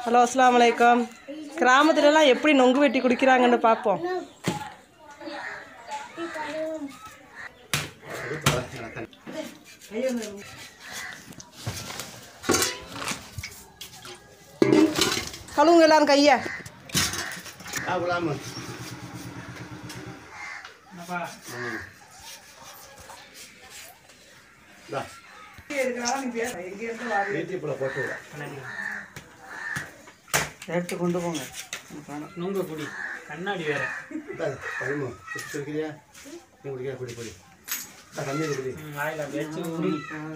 Hello அஸ்ஸலாமு அலைக்கும் கிராமத்துலலாம் எப்படி நொங்கு வெட்டி குடிக்கிறாங்கன்னு பார்ப்போம் கழுவுங்க எல்லாரும் கையை ஆ குலாமு இந்தா வீட்டுக்குள்ள போட்டு விட எடுத்து கொண்டு போங்க நுங்க குடி கண்ணாடி வேற இந்தா பழுமு குடிச்சு குடிக்கிறியா நீ குடிக்கிற குடி குடி இந்தா கம்மி குடி ம், வாயில வச்சு குடி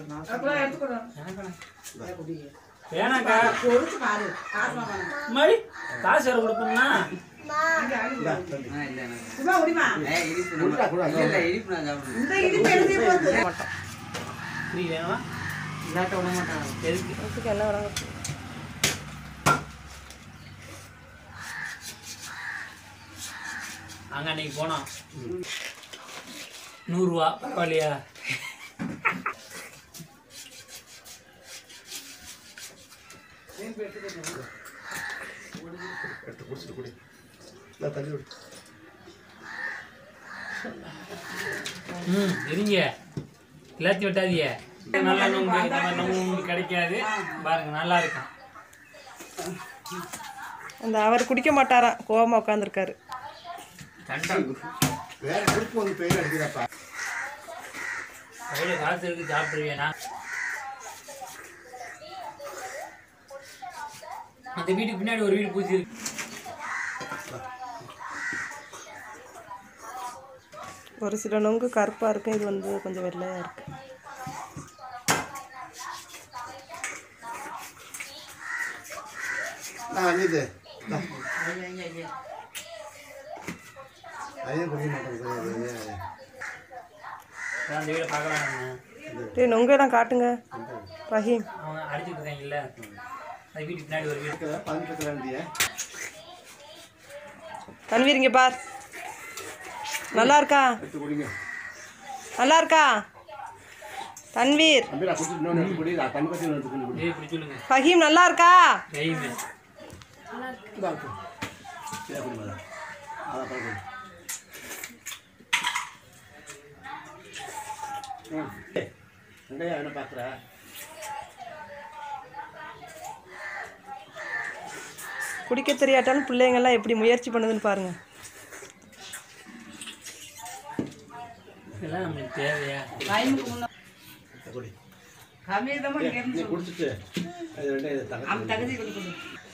வேணாக்கா மாதிரி காசு வேற கொடுப்போம்னா இந்தா தம்பி. இனிப்பு குடிடா, குடிடா. இல்லை இனிப்பு நான் சாப்பிடுவேன் ஃப்ரீ வேணுமா இல்லாட்ட விட மாட்டாங்க எதுக்கு அதுக்கு என்ன வராங்க அங்க அன்னைக்கு போனோம் நூறுரூவா பரவாயில்லையா எடுத்து குடிச்சிட்டு குடி இந்தா தள்ளி விடு ம் இருங்க எல்லாத்தையும் விட்டாதீங்க நல்லா நுங்கு இந்த மாதிரி நுங்கு உங்களுக்கு கிடைக்காது பாருங்க நல்லா இருக்கும் அந்த அவர் குடிக்க மாட்டாராம் கோவமா உட்காந்துருக்காரு கண்டம் வேற குடிப்பு வந்து பெயின் அடிக்குதாப்பா கையில் காசு இருக்கு சாப்பிடுவேனா அந்த வீட்டுக்கு பின்னாடி ஒரு வீடு பூச்சி இருக்கு ஒரு சில நொங்கு கருப்பாக இருக்கும் இது வந்து கொஞ்சம் வெள்ளையாக இருக்கு நான் அஞ்சுது அதையும் குடிக்க மாட்டேன் அந்த வீடை பார்க்கலாம் டேய் நொங்கெல்லாம் காட்டுங்க ரஹீம் அவங்க அடிச்சுட்டு இருக்காங்கல்ல அந்த வீட்டுக்கு பின்னாடி ஒரு வீடு பதினெட்டு ரெண்டியா தன்வீர் இங்கே பார் நல்லா இருக்கா எடுத்து குடிங்க நல்லா இருக்கா தன்வீர் தம்பி நான் குடிச்சிட்டு இன்னொன்று எடுத்து குடி நான் தண்ணி பற்றி எடுத்து குடி குடி ஏய் இப்படி சொல்லுங்க ஃபஹீம் நல்லா இருக்கா கைமே இந்தா இருக்கு. சரி குடி மேடம் அதான் குடி ம் எங்கய்யா என்ன பார்க்குற குடிக்க தெரியாட்டாலும் பிள்ளைங்கள்லாம் எப்படி முயற்சி பண்ணுதுன்னு பாருங்க இதெல்லாம் நம்மளுக்கு தேவையா குடி கம்மியதமா நீ குடிச்சிட்டு அது ரெண்டே இது தகச்சு தகுதி கொடுக்கணும்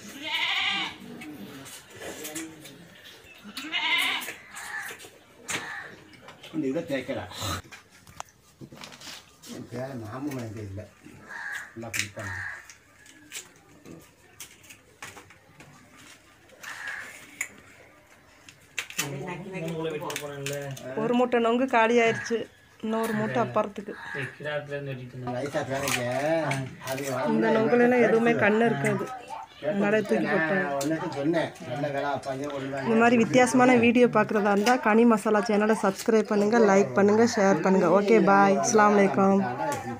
இந்த இதை தேய்க்கல என் பேர மாமன் எனக்கு இல்லை நல்லா குடிப்பாங்க மூணு வீட்டுக்கு போனேன்ல ஒரு மூட்டை நொங்கு காலி ஆயிடுச்சு இன்னொரு மூட்டை அப்புறத்துக்கு கிராத்துல இருந்து வெட்டிட்டு இருந்தேன் வயசா பேரைங்க அது இந்த நொங்குலாம் எதுவுமே கண்ணு இருக்காது அதனால தூக்கி போட்டேன் ஒன்று சொன்னேன் நல்ல வேலை அப்பாங்க ஒன்று இந்த மாதிரி வித்தியாசமான வீடியோ பார்க்குறதா இருந்தால் கனி மசாலா சேனலை சப்ஸ்கிரைப் பண்ணுங்கள் லைக் பண்ணுங்கள் ஷேர் பண்ணுங்கள் ஓகே பாய் அஸ்ஸலாமு அலைக்கும் வேண்டாம்